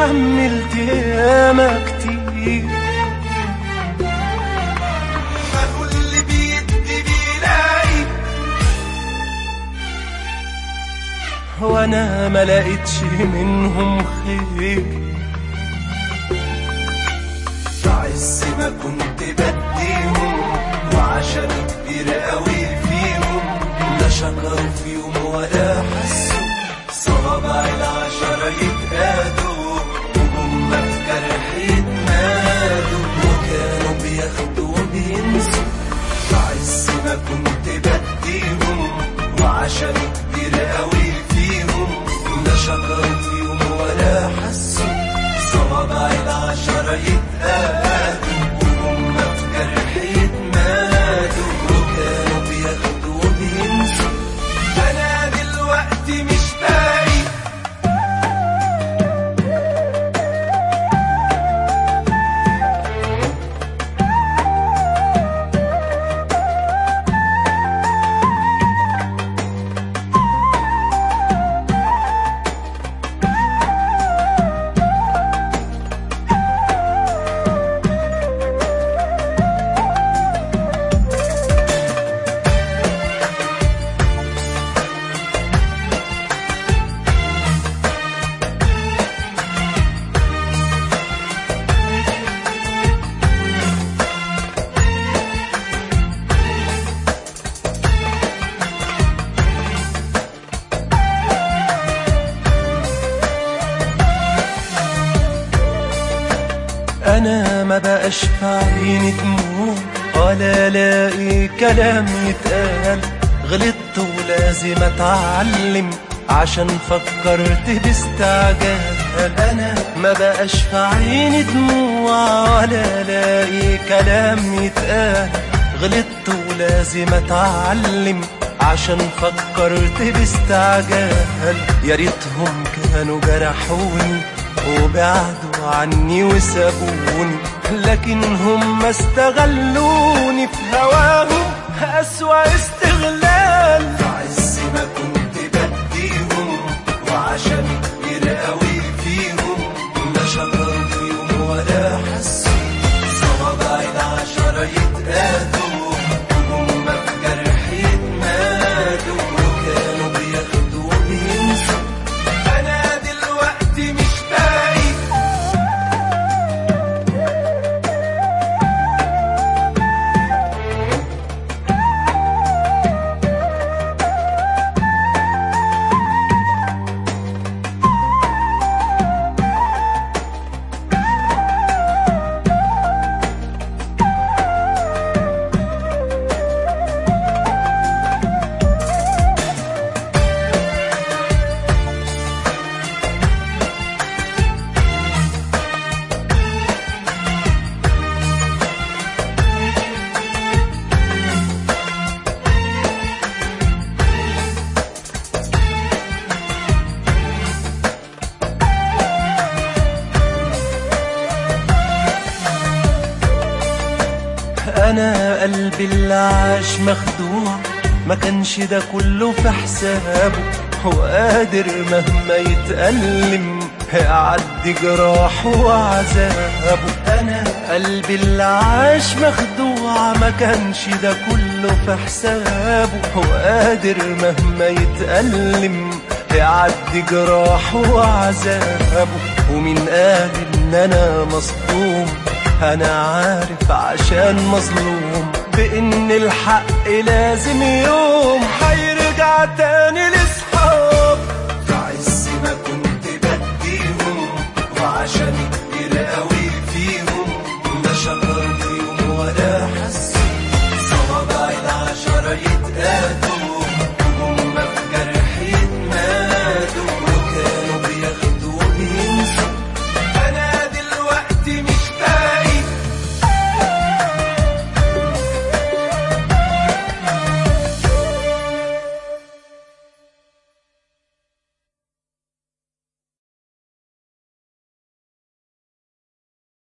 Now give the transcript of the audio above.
اتحملت ياما كتير ما كل بيدي بيلاقي وانا ما لقيتش منهم خير في عز ما كنت بديهم وعشان كبير قوي فيهم لا شكروا في يوم ولا حسوا صوابع العشرة يتقادوا وهم بجرح يتمادوا وكانوا بياخدوا وبينسوا في عز ما كنت بديهم وعشان كبير قوي فيهم لا شكروا في يوم ولا حسوا صوابع العشرة يتقادوا وهم بجرح يتمادوا وكانوا بياخدوا وبينسوا أنا دلوقتي مش باقي انا ما بقاش في عيني دموع ولا الاقي كلام يتقال غلطت ولازم اتعلم عشان فكرت باستعجال انا ما بقاش في عيني دموع ولا الاقي كلام يتقال غلطت ولازم اتعلم عشان فكرت باستعجال يا ريتهم كانوا جرحوني وبعدوا عني وسابوني لكن هم استغلوني في هواهم أسوأ استغلال في عز ما كنت بديهم وعشان كبير قوي فيهم لا شكروا في يوم ولا حسوا صوابع العشرة يتقادوا وهم بجرح يتمادوا وكانوا بياخدوا وبينسوا أنا دلوقتي مش باقي انا قلبي اللي عاش مخدوع ما كانش ده كله في حسابه هو قادر مهما يتألم هيعدي جراحه وعذابه انا قلبي اللي عاش مخدوع ما كانش ده كله في حسابه هو قادر مهما يتألم هيعدي جراحه وعذابه ومين قال ان انا مصدوم انا عارف عشان مظلوم بان الحق لازم يوم هيرجع تاني لاصحاب في عز ما كنت بديهم وعشان كبير قوي فيهم لا شكروا في يوم ولا حسوا صوابع العشرة يتقادوا